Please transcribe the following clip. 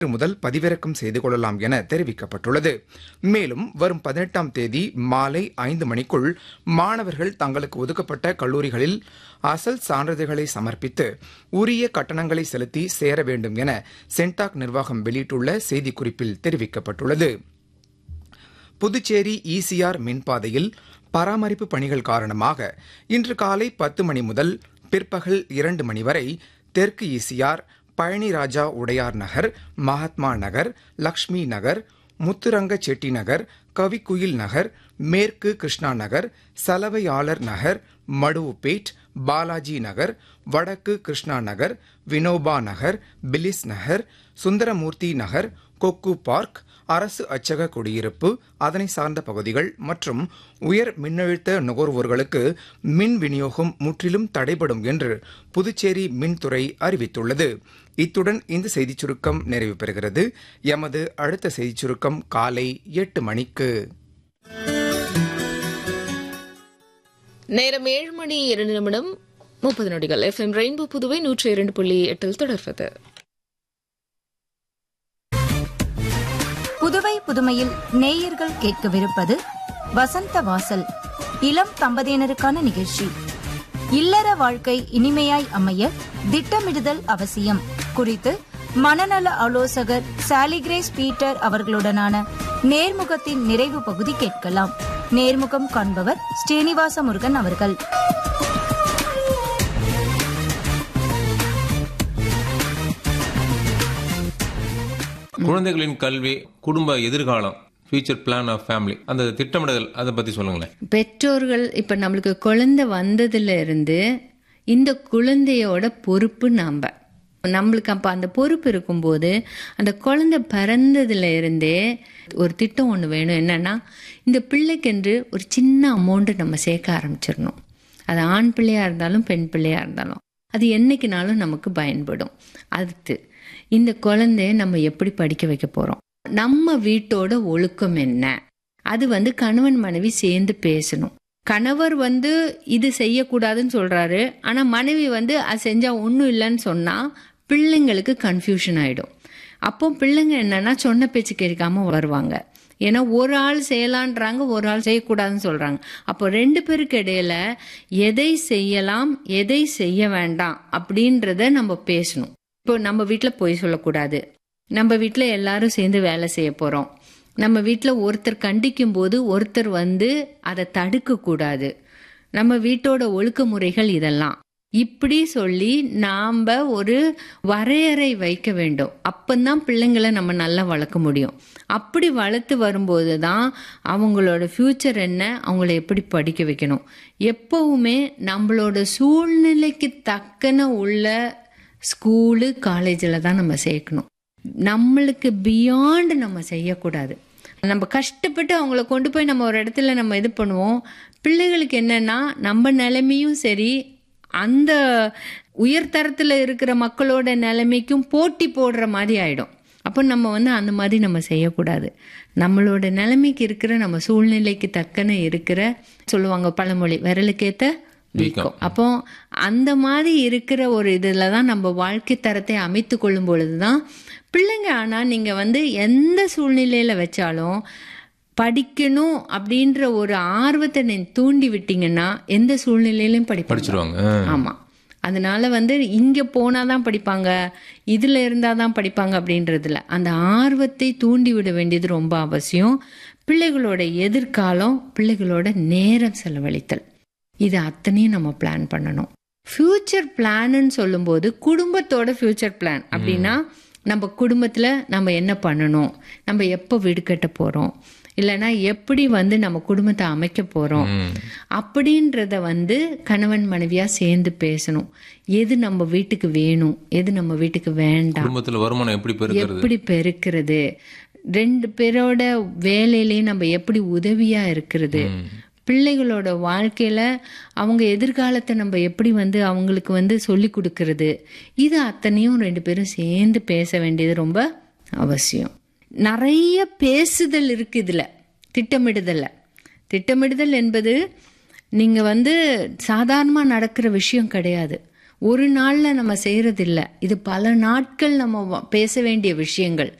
இன்று முதல் பதிவிறக்கம் செய்து கொள்ளலாம் என தெரிவிக்கப்பட்டுள்ளது மேலும் வரும் பதினெட்டாம் தேதி மாலை ஐந்து மணிக்குள் மாணவர்கள் தங்களுக்கு ஒதுக்கப்பட்ட கல்லூரிகளில் அசல் சான்றிதழ்களை சமர்ப்பித்து உரிய கட்டணங்களை செலுத்தி சேர வேண்டும் என சென்டாக் நிர்வாகம் வெளியிட்டுள்ள செய்திக்குறிப்பில் தெரிவிக்கப்பட்டுள்ளது புதுச்சேரி ஈசிஆர் மின்பாதையில் பராமரிப்பு பணிகள் காரணமாக இன்று காலை பத்து மணி முதல் பிற்பகல் இரண்டு மணி வரை தெற்கு ஈசிஆர் பழனிராஜா உடையார் நகர் மகாத்மா நகர் லக்ஷ்மி நகர் முத்துரங்க செட்டி நகர் கவிக்குயில் நகர் மேற்கு கிருஷ்ணா நகர் சலவையாளர் நகர் மடுவுப்பேட் பாலாஜி நகர் வடக்கு கிருஷ்ணா நகர் வினோபா நகர் பிலிஸ் நகர் சுந்தரமூர்த்தி நகர் கொக்கு பார்க் அரசு அச்சக குடியிருப்பு அதனை சார்ந்த பகுதிகள் மற்றும் உயர் மின்னழுத்த நுகர்வோர்களுக்கு மின் விநியோகம் முற்றிலும் தடைபடும் என்று புதுச்சேரி மின்துறை அறிவித்துள்ளது இத்துடன் இந்த செய்திச் சுருக்கம் நிறைவு பெறுகிறது எமது அடுத்த செய்திச் சுருக்கம் காலை எட்டு மணிக்கு நேரம் ஏழு மணி இரண்டு நிமிடம் முப்பது நொடிகள் எஃப்எம் ரெயின்போ புதுவை நூற்றி இரண்டு புள்ளி எட்டில் தொடர்வது புதுவை புதுமையில் நேயர்கள் கேட்கவிருப்பது வசந்த வாசல் இளம் தம்பதியினருக்கான நிகழ்ச்சி இல்லற வாழ்க்கை இனிமையாய் அமைய திட்டமிடுதல் அவசியம் குறித்து மனநல ஆலோசகர் சாலிகிரேஸ் பீட்டர் அவர்களுடனான நேர்முகத்தின் நிறைவு பகுதி கேட்கலாம் நேர்முகம் காண்பவர் ஸ்ரீனிவாச முருகன் அவர்கள் குழந்தைகளின் கல்வி குடும்ப எதிர்காலம் ஃபியூச்சர் பிளான் ஆஃப் ஃபேமிலி அந்த திட்டமிடுதல் அதை பத்தி சொல்லுங்களேன் பெற்றோர்கள் இப்போ நம்மளுக்கு குழந்தை வந்ததுல இருந்து இந்த குழந்தையோட பொறுப்பு நாம் நம்மளுக்கு அப்போ அந்த பொறுப்பு இருக்கும்போது அந்த குழந்தை பிறந்ததுல இருந்தே ஒரு திட்டம் ஒன்று வேணும் என்னன்னா இந்த பிள்ளைக்கென்று ஒரு சின்ன அமௌண்ட்டு நம்ம சேர்க்க ஆரம்பிச்சிடணும் அது ஆண் பிள்ளையா இருந்தாலும் பெண் பிள்ளையா இருந்தாலும் அது என்னைக்குனாலும் நமக்கு பயன்படும் அடுத்து இந்த குழந்தைய நம்ம எப்படி படிக்க வைக்க போறோம் நம்ம வீட்டோட ஒழுக்கம் என்ன அது வந்து கணவன் மனைவி சேர்ந்து பேசணும் கணவர் வந்து இது செய்யக்கூடாதுன்னு சொல்றாரு ஆனா மனைவி வந்து அது செஞ்சா ஒன்றும் இல்லைன்னு சொன்னா பிள்ளைங்களுக்கு கன்ஃபியூஷன் ஆயிடும் அப்போ பிள்ளைங்க என்னன்னா சொன்ன பேச்சு கேட்காம வருவாங்க ஏன்னா ஒரு ஆள் செய்யலான்றாங்க ஒரு ஆள் செய்யக்கூடாதுன்னு சொல்றாங்க அப்போ ரெண்டு பேருக்கு இடையில எதை செய்யலாம் எதை செய்ய வேண்டாம் அப்படின்றத நம்ம பேசணும் இப்போ நம்ம வீட்டில் பொய் சொல்லக்கூடாது நம்ம வீட்டில் எல்லாரும் சேர்ந்து வேலை செய்ய போகிறோம் நம்ம வீட்டில் ஒருத்தர் கண்டிக்கும் போது ஒருத்தர் வந்து அதை தடுக்கக்கூடாது நம்ம வீட்டோட ஒழுக்க முறைகள் இதெல்லாம் இப்படி சொல்லி நாம் ஒரு வரையறை வைக்க வேண்டும் அப்பந்தான் பிள்ளைங்களை நம்ம நல்லா வளர்க்க முடியும் அப்படி வளர்த்து வரும்போது தான் அவங்களோட ஃப்யூச்சர் என்ன அவங்கள எப்படி படிக்க வைக்கணும் எப்பவுமே நம்மளோட சூழ்நிலைக்கு தக்கன உள்ள ஸ்கூலு காலேஜில் தான் நம்ம சேர்க்கணும் நம்மளுக்கு பியாண்ட் நம்ம செய்யக்கூடாது நம்ம கஷ்டப்பட்டு அவங்கள கொண்டு போய் நம்ம ஒரு இடத்துல நம்ம இது பண்ணுவோம் பிள்ளைகளுக்கு என்னன்னா நம்ம நிலைமையும் சரி அந்த உயர்தரத்தில் இருக்கிற மக்களோட நிலைமைக்கும் போட்டி போடுற மாதிரி ஆயிடும் அப்போ நம்ம வந்து அந்த மாதிரி நம்ம செய்யக்கூடாது நம்மளோட நிலைமைக்கு இருக்கிற நம்ம சூழ்நிலைக்கு தக்கன இருக்கிற சொல்லுவாங்க பழமொழி விரலுக்கேத்த வீக்கம் அப்போ அந்த மாதிரி இருக்கிற ஒரு இதில் தான் நம்ம வாழ்க்கை தரத்தை அமைத்து கொள்ளும் பொழுது தான் பிள்ளைங்க ஆனால் நீங்கள் வந்து எந்த சூழ்நிலையில் வச்சாலும் படிக்கணும் அப்படின்ற ஒரு ஆர்வத்தை நீ தூண்டி விட்டீங்கன்னா எந்த சூழ்நிலையிலும் படிப்பாங்க படிச்சிருவாங்க ஆமாம் அதனால வந்து இங்கே போனால் தான் படிப்பாங்க இதில் இருந்தால் தான் படிப்பாங்க அப்படின்றதுல அந்த ஆர்வத்தை தூண்டி விட வேண்டியது ரொம்ப அவசியம் பிள்ளைகளோட எதிர்காலம் பிள்ளைகளோட நேரம் செலவழித்தல் இது அத்தனையும் நம்ம பிளான் பண்ணணும் ஃப்யூச்சர் பிளான்னு சொல்லும்போது குடும்பத்தோட ஃப்யூச்சர் பிளான் அப்படின்னா நம்ம குடும்பத்தில் நம்ம என்ன பண்ணணும் நம்ம எப்போ வீடு கட்ட போகிறோம் இல்லைன்னா எப்படி வந்து நம்ம குடும்பத்தை அமைக்க போகிறோம் அப்படின்றத வந்து கணவன் மனைவியாக சேர்ந்து பேசணும் எது நம்ம வீட்டுக்கு வேணும் எது நம்ம வீட்டுக்கு வேண்டாம் குடும்பத்துல வருமானம் எப்படி பெருக்கிறது எப்படி பெருக்கிறது ரெண்டு பேரோட வேலையிலையும் நம்ம எப்படி உதவியா இருக்கிறது பிள்ளைகளோட வாழ்க்கையில அவங்க எதிர்காலத்தை நம்ம எப்படி வந்து அவங்களுக்கு வந்து சொல்லி கொடுக்கறது இது அத்தனையும் ரெண்டு பேரும் சேர்ந்து பேச வேண்டியது ரொம்ப அவசியம் நிறைய பேசுதல் இருக்கு இதுல திட்டமிடுதல்ல திட்டமிடுதல் என்பது நீங்க வந்து சாதாரணமா நடக்கிற விஷயம் கிடையாது ஒரு நாளில் நம்ம செய்கிறதில்ல இது பல நாட்கள் நம்ம வ- பேச வேண்டிய விஷயங்கள்